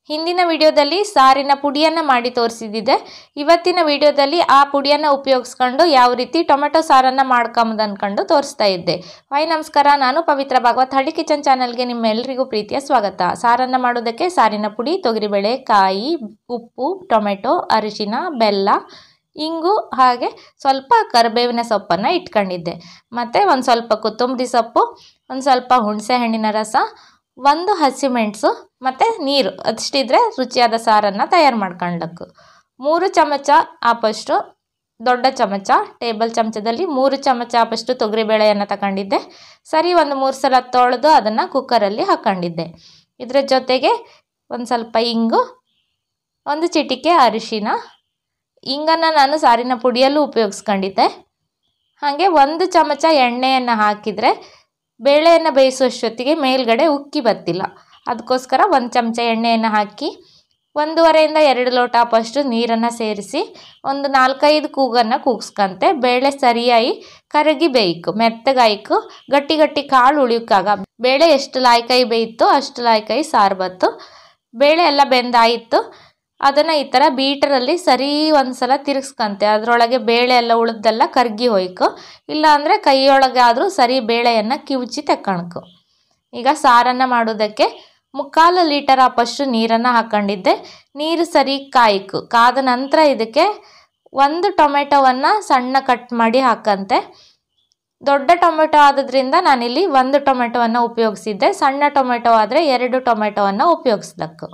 ಹಿಂದಿನ ವಿಡಿಯೋದಲ್ಲಿ ಸಾರಿನ ಪುಡಿಯನ್ನು ಮಾಡಿ ತೋರಿಸಿದ್ದೆ ಇವತ್ತಿನ ವಿಡಿಯೋದಲ್ಲಿ ಆ ಪುಡಿಯನ್ನು ಉಪಯೋಗಿಸ್ಕೊಂಡು ಯಾವ ರೀತಿ ಟೊಮೆಟೊ ಸಾರನ್ನು ಮಾಡ್ಕೊಂಬುದು ಅಂದ್ಕೊಂಡು ತೋರಿಸ್ತಾ ಇದ್ದೆ ಹಾಯ್ ನಮಸ್ಕಾರ ನಾನು ಪವಿತ್ರ ಭಾಗವತ್ ಹಳ್ಳಿ ಕಿಚನ್ ಚಾನಲ್ಗೆ ನಿಮ್ಮೆಲ್ಲರಿಗೂ ಪ್ರೀತಿಯ ಸ್ವಾಗತ ಸಾರನ್ನು ಮಾಡೋದಕ್ಕೆ ಸಾರಿನ ಪುಡಿ ತೊಗರಿಬೇಳೆ ಕಾಯಿ ಉಪ್ಪು ಟೊಮೆಟೊ ಅರಿಶಿನ ಬೆಲ್ಲ ಇಂಗು ಹಾಗೆ ಸ್ವಲ್ಪ ಕರಿಬೇವಿನ ಸೊಪ್ಪನ್ನು ಇಟ್ಕೊಂಡಿದ್ದೆ ಮತ್ತು ಒಂದು ಸ್ವಲ್ಪ ಕೊತ್ತಂಬರಿ ಸೊಪ್ಪು ಒಂದು ಸ್ವಲ್ಪ ಹುಣಸೆ ಹಣ್ಣಿನ ರಸ ಒಂದು ಹಸಿಮೆಣಸು ಮತ್ತು ನೀರು ಅಷ್ಟಿದ್ರೆ ರುಚಿಯಾದ ಸಾರನ್ನು ತಯಾರು ಮಾಡ್ಕೊಳ್ಳಬೇಕು ಮೂರು ಚಮಚ ಆಪಷ್ಟು ದೊಡ್ಡ ಚಮಚ ಟೇಬಲ್ ಚಮಚದಲ್ಲಿ ಮೂರು ಚಮಚ ಆಪಷ್ಟು ತೊಗರಿಬೇಳೆಯನ್ನು ತಗೊಂಡಿದ್ದೆ ಸರಿ ಒಂದು ಮೂರು ಸಲ ತೊಳೆದು ಅದನ್ನು ಕುಕ್ಕರಲ್ಲಿ ಹಾಕ್ಕೊಂಡಿದ್ದೆ ಇದರ ಜೊತೆಗೆ ಒಂದು ಸ್ವಲ್ಪ ಇಂಗು ಒಂದು ಚಿಟಿಕೆ ಅರಿಶಿನ ಇಂಗನ್ನು ನಾನು ಸಾರಿನ ಪುಡಿಯಲ್ಲೂ ಉಪಯೋಗಿಸ್ಕೊಂಡಿದ್ದೆ ಹಾಗೆ ಒಂದು ಚಮಚ ಎಣ್ಣೆಯನ್ನು ಹಾಕಿದರೆ ಬೇಳೆಯನ್ನು ಬೇಯಿಸುವಷ್ಟೊತ್ತಿಗೆ ಮೇಲ್ಗಡೆ ಉಕ್ಕಿ ಬತ್ತಿಲ್ಲ ಅದಕ್ಕೋಸ್ಕರ ಒಂದು ಚಮಚ ಎಣ್ಣೆಯನ್ನು ಹಾಕಿ ಒಂದೂವರೆಯಿಂದ ಎರಡು ಲೋಟ ಅಷ್ಟು ನೀರನ್ನು ಸೇರಿಸಿ ಒಂದು ನಾಲ್ಕೈದು ಕೂಗನ್ನು ಕೂಗಿಸ್ಕಂತೆ ಬೇಳೆ ಸರಿಯಾಗಿ ಕರಗಿ ಬೇಯ್ಕು ಮೆತ್ತಗಾಯ್ಕು ಗಟ್ಟಿ ಗಟ್ಟಿ ಕಾಳು ಉಳಿಯೋಕ್ಕಾಗ ಬೇಳೆ ಎಷ್ಟು ಲಾಯ್ಕಾಯಿ ಬೇಯಿತ್ತು ಅಷ್ಟು ಲಾಯ್ಕಾಯಿ ಸಾರು ಬತ್ತು ಬೇಳೆ ಎಲ್ಲ ಬೆಂದಾಯಿತು ಅದನ್ನು ಈ ಥರ ಬೀಟರಲ್ಲಿ ಸರಿ ಒಂದು ಸಲ ತಿರುಗಿಸ್ಕಂತೆ ಅದರೊಳಗೆ ಬೇಳೆ ಎಲ್ಲ ಉಳಿದೆಲ್ಲ ಕರ್ಗಿ ಹೋಯ್ಕು ಇಲ್ಲಾಂದರೆ ಕೈಯೊಳಗೆ ಆದರೂ ಸರಿ ಬೇಳೆಯನ್ನು ಕಿವುಚಿ ತೆಕ್ಕಣಕು ಈಗ ಸಾರನ್ನು ಮಾಡೋದಕ್ಕೆ ಮುಕ್ಕಾಲು ಲೀಟರ್ ಆಪಷ್ಟು ನೀರನ್ನು ಹಾಕ್ಕೊಂಡಿದ್ದೆ ನೀರು ಸರಿ ಕಾಯ್ಕು ಕಾದ ನಂತರ ಇದಕ್ಕೆ ಒಂದು ಟೊಮೆಟೊವನ್ನು ಸಣ್ಣ ಕಟ್ ಮಾಡಿ ಹಾಕಂತೆ ದೊಡ್ಡ ಟೊಮೆಟೊ ಆದದ್ರಿಂದ ನಾನಿಲ್ಲಿ ಒಂದು ಟೊಮೆಟೊವನ್ನು ಉಪಯೋಗಿಸಿದ್ದೆ ಸಣ್ಣ ಟೊಮೆಟೊ ಆದರೆ ಎರಡು ಟೊಮೆಟೊವನ್ನು ಉಪಯೋಗಿಸ್ಬೇಕು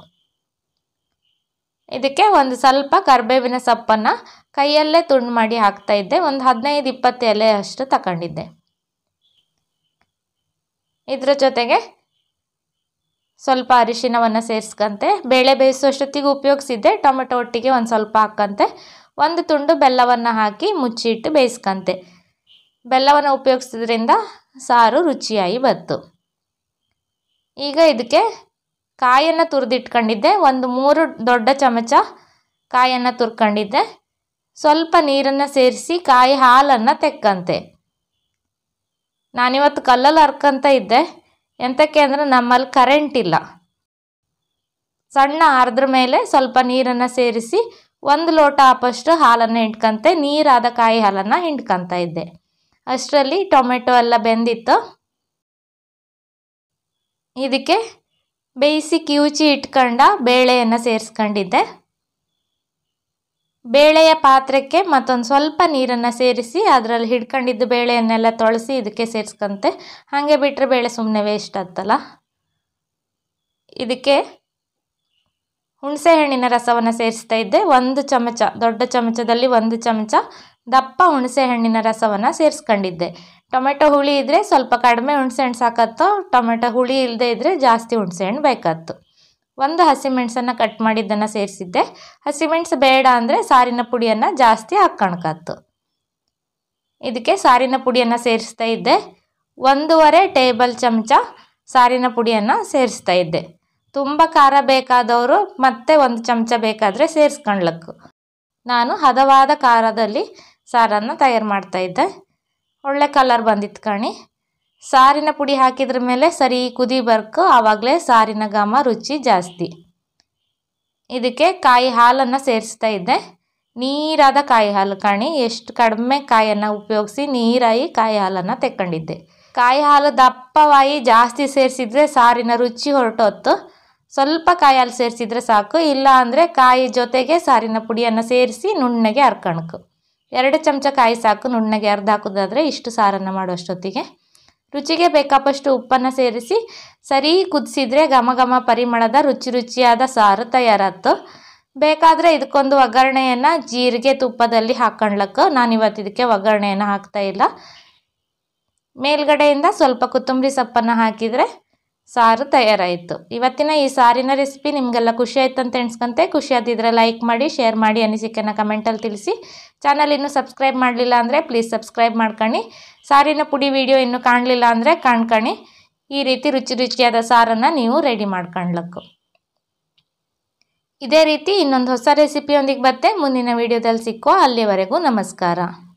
ಇದಕ್ಕೆ ಒಂದು ಸ್ವಲ್ಪ ಕರಿಬೇವಿನ ಸೊಪ್ಪನ್ನು ಕೈಯಲ್ಲೇ ತುಂಡು ಮಾಡಿ ಹಾಕ್ತಾ ಇದ್ದೆ ಒಂದು ಹದಿನೈದು ಇಪ್ಪತ್ತು ಎಲೆ ಅಷ್ಟು ತಗೊಂಡಿದ್ದೆ ಇದರ ಜೊತೆಗೆ ಸ್ವಲ್ಪ ಅರಿಶಿನವನ್ನು ಸೇರಿಸ್ಕಂತೆ ಬೇಳೆ ಬೇಯಿಸೋಷ್ಟೊತ್ತಿಗೆ ಉಪಯೋಗಿಸಿದ್ದೆ ಟೊಮೆಟೊ ಒಟ್ಟಿಗೆ ಒಂದು ಸ್ವಲ್ಪ ಹಾಕಂತೆ ಒಂದು ತುಂಡು ಬೆಲ್ಲವನ್ನು ಹಾಕಿ ಮುಚ್ಚಿಟ್ಟು ಬೇಯಿಸ್ಕಂತೆ ಬೆಲ್ಲವನ್ನು ಉಪಯೋಗಿಸಿದ್ರಿಂದ ಸಾರು ರುಚಿಯಾಗಿ ಬಂತು ಈಗ ಇದಕ್ಕೆ ಕಾಯನ್ನು ತುರಿದಿಟ್ಕೊಂಡಿದ್ದೆ ಒಂದು ಮೂರು ದೊಡ್ಡ ಚಮಚ ಕಾಯನ್ನು ತುರ್ಕೊಂಡಿದ್ದೆ ಸ್ವಲ್ಪ ನೀರನ್ನು ಸೇರಿಸಿ ಕಾಯಿ ಹಾಲನ್ನು ತೆಕ್ಕಂತೆ ನಾನಿವತ್ತು ಕಲ್ಲಲ್ಲಿ ಹರ್ಕಂತ ಇದ್ದೆ ಎಂತಕ್ಕೆ ಅಂದರೆ ನಮ್ಮಲ್ಲಿ ಕರೆಂಟ್ ಇಲ್ಲ ಸಣ್ಣ ಅರ್ದ್ರ ಮೇಲೆ ಸ್ವಲ್ಪ ನೀರನ್ನು ಸೇರಿಸಿ ಒಂದು ಲೋಟ ಆಪಷ್ಟು ಹಾಲನ್ನು ಹಿಂಡ್ಕಂತೆ ನೀರಾದ ಕಾಯಿ ಹಾಲನ್ನು ಹಿಂಡ್ಕಂತ ಇದ್ದೆ ಅಷ್ಟರಲ್ಲಿ ಟೊಮೆಟೊ ಎಲ್ಲ ಬೆಂದಿತ್ತು ಇದಕ್ಕೆ ಬೇಯಿಸಿ ಕಿವುಚಿ ಇಟ್ಕೊಂಡ ಬೇಳೆಯನ್ನು ಸೇರಿಸ್ಕೊಂಡಿದ್ದೆ ಬೇಳೆಯ ಪಾತ್ರಕ್ಕೆ ಮತ್ತೊಂದು ಸ್ವಲ್ಪ ನೀರನ್ನು ಸೇರಿಸಿ ಅದರಲ್ಲಿ ಹಿಡ್ಕೊಂಡಿದ್ದು ಬೇಳೆಯನ್ನೆಲ್ಲ ತೊಳಸಿ ಇದಕ್ಕೆ ಸೇರಿಸ್ಕೊಂತೆ ಹಾಗೆ ಬಿಟ್ಟರೆ ಬೇಳೆ ಸುಮ್ಮನೆ ವೇಸ್ಟ್ ಆಗ್ತಲ್ಲ ಇದಕ್ಕೆ ಹುಣಸೆ ಹಣ್ಣಿನ ರಸವನ್ನು ಸೇರಿಸ್ತಾ ಇದ್ದೆ ಒಂದು ಚಮಚ ದೊಡ್ಡ ಚಮಚದಲ್ಲಿ ಒಂದು ಚಮಚ ದಪ್ಪ ಹುಣಸೆ ಹಣ್ಣಿನ ರಸವನ್ನು ಸೇರಿಸ್ಕೊಂಡಿದ್ದೆ ಟೊಮೆಟೊ ಹುಳಿ ಇದ್ದರೆ ಸ್ವಲ್ಪ ಕಡಿಮೆ ಹುಣಸೆ ಹಣ್ಣು ಸಾಕತ್ತು ಟೊಮೆಟೊ ಹುಳಿ ಇಲ್ಲದೆ ಇದ್ದರೆ ಜಾಸ್ತಿ ಹುಣಸೆ ಹಣ್ಣು ಬೇಕಾತ್ತು ಒಂದು ಹಸಿಮೆಣಸನ್ನು ಕಟ್ ಮಾಡಿದ್ದನ್ನು ಸೇರಿಸಿದ್ದೆ ಹಸಿಮೆಣಸು ಬೇಡ ಅಂದರೆ ಸಾರಿನ ಪುಡಿಯನ್ನು ಜಾಸ್ತಿ ಹಾಕ್ಕೊಳ್ಕತ್ತು ಇದಕ್ಕೆ ಸಾರಿನ ಪುಡಿಯನ್ನು ಸೇರಿಸ್ತಾ ಇದ್ದೆ ಒಂದೂವರೆ ಟೇಬಲ್ ಚಮಚ ಸಾರಿನ ಪುಡಿಯನ್ನು ಸೇರಿಸ್ತಾ ಇದ್ದೆ ತುಂಬ ಖಾರ ಬೇಕಾದವರು ಮತ್ತೆ ಒಂದು ಚಮಚ ಬೇಕಾದರೆ ಸೇರಿಸ್ಕೊಳ್ಲಕ್ಕು ನಾನು ಹದವಾದ ಖಾರದಲ್ಲಿ ಸಾರನ್ನು ತಯಾರು ಮಾಡ್ತಾಯಿದ್ದೆ ಒಳ್ಳೆ ಕಲರ್ ಬಂದಿತ್ತು ಕಣಿ ಸಾರಿನ ಪುಡಿ ಹಾಕಿದ್ರ ಮೇಲೆ ಸರಿ ಕುದಿ ಬರ್ಕು ಆವಾಗಲೇ ಸಾರಿನ ಘಮ ರುಚಿ ಜಾಸ್ತಿ ಇದಕ್ಕೆ ಕಾಯಿ ಹಾಲನ್ನು ಸೇರಿಸ್ತಾ ಇದ್ದೆ ನೀರಾದ ಕಾಯಿ ಹಾಲು ಕಾಣಿ ಎಷ್ಟು ಕಡಿಮೆ ಕಾಯನ್ನು ಉಪಯೋಗಿಸಿ ನೀರಾಗಿ ಕಾಯಿ ಹಾಲನ್ನು ತೆಕ್ಕೊಂಡಿದ್ದೆ ಕಾಯಿ ಹಾಲು ದಪ್ಪವಾಗಿ ಜಾಸ್ತಿ ಸೇರಿಸಿದ್ರೆ ಸಾರಿನ ರುಚಿ ಹೊರಟೋತ್ತು ಸ್ವಲ್ಪ ಕಾಯಿ ಹಾಲು ಸೇರಿಸಿದ್ರೆ ಸಾಕು ಇಲ್ಲ ಅಂದರೆ ಕಾಯಿ ಜೊತೆಗೆ ಸಾರಿನ ಪುಡಿಯನ್ನು ಸೇರಿಸಿ ನುಣ್ಣಗೆ ಹರ್ಕಣಕು ಎರಡು ಚಮಚ ಕಾಯಿ ಸಾಕು ನುಣ್ಣಗೆ ಅರ್ಧ ಹಾಕೋದಾದರೆ ಇಷ್ಟು ಸಾರನ್ನು ಮಾಡೋಷ್ಟೊತ್ತಿಗೆ ರುಚಿಗೆ ಬೇಕಾಪಷ್ಟು ಉಪ್ಪನ್ನು ಸೇರಿಸಿ ಸರಿ ಕುದಿಸಿದ್ರೆ ಘಮ ಘಮ ಪರಿಮಳದ ರುಚಿ ರುಚಿಯಾದ ಸಾರು ತಯಾರಾಯ್ತು ಬೇಕಾದರೆ ಇದಕ್ಕೊಂದು ಒಗ್ಗರಣೆಯನ್ನು ಜೀರಿಗೆ ತುಪ್ಪದಲ್ಲಿ ಹಾಕ್ಕೊಳ್ಳಕ್ಕೆ ನಾನಿವತ್ತು ಇದಕ್ಕೆ ಒಗ್ಗರಣೆಯನ್ನು ಹಾಕ್ತಾ ಇಲ್ಲ ಮೇಲ್ಗಡೆಯಿಂದ ಸ್ವಲ್ಪ ಕೊತ್ತಂಬರಿ ಸೊಪ್ಪನ್ನು ಹಾಕಿದರೆ ಸಾರು ತಯಾರಾಯಿತು ಇವತ್ತಿನ ಈ ಸಾರಿನ ರೆಸಿಪಿ ನಿಮಗೆಲ್ಲ ಖುಷಿ ಆಯ್ತು ಅಂತ ಎಣಿಸ್ಕೊಂತೆ ಖುಷಿ ಆದಿದ್ರೆ ಲೈಕ್ ಮಾಡಿ ಶೇರ್ ಮಾಡಿ ಅನಿಸಿಕೆನ ಕಮೆಂಟಲ್ಲಿ ತಿಳಿಸಿ ಚಾನಲ್ ಇನ್ನೂ ಸಬ್ಸ್ಕ್ರೈಬ್ ಮಾಡಲಿಲ್ಲ ಅಂದರೆ ಪ್ಲೀಸ್ ಸಬ್ಸ್ಕ್ರೈಬ್ ಮಾಡ್ಕೊಳ್ಳಿ ಸಾರಿನ ಪುಡಿ ವಿಡಿಯೋ ಇನ್ನೂ ಕಾಣಲಿಲ್ಲ ಅಂದರೆ ಕಾಣ್ಕೊಳ್ಳಿ ಈ ರೀತಿ ರುಚಿ ರುಚಿಯಾದ ಸಾರನ್ನು ನೀವು ರೆಡಿ ಮಾಡ್ಕೊಳ್ಳಕ್ಕು ಇದೇ ರೀತಿ ಇನ್ನೊಂದು ಹೊಸ ರೆಸಿಪಿಯೊಂದಿಗೆ ಬತ್ತೆ ಮುಂದಿನ ವಿಡಿಯೋದಲ್ಲಿ ಸಿಕ್ಕೋ ಅಲ್ಲಿವರೆಗೂ ನಮಸ್ಕಾರ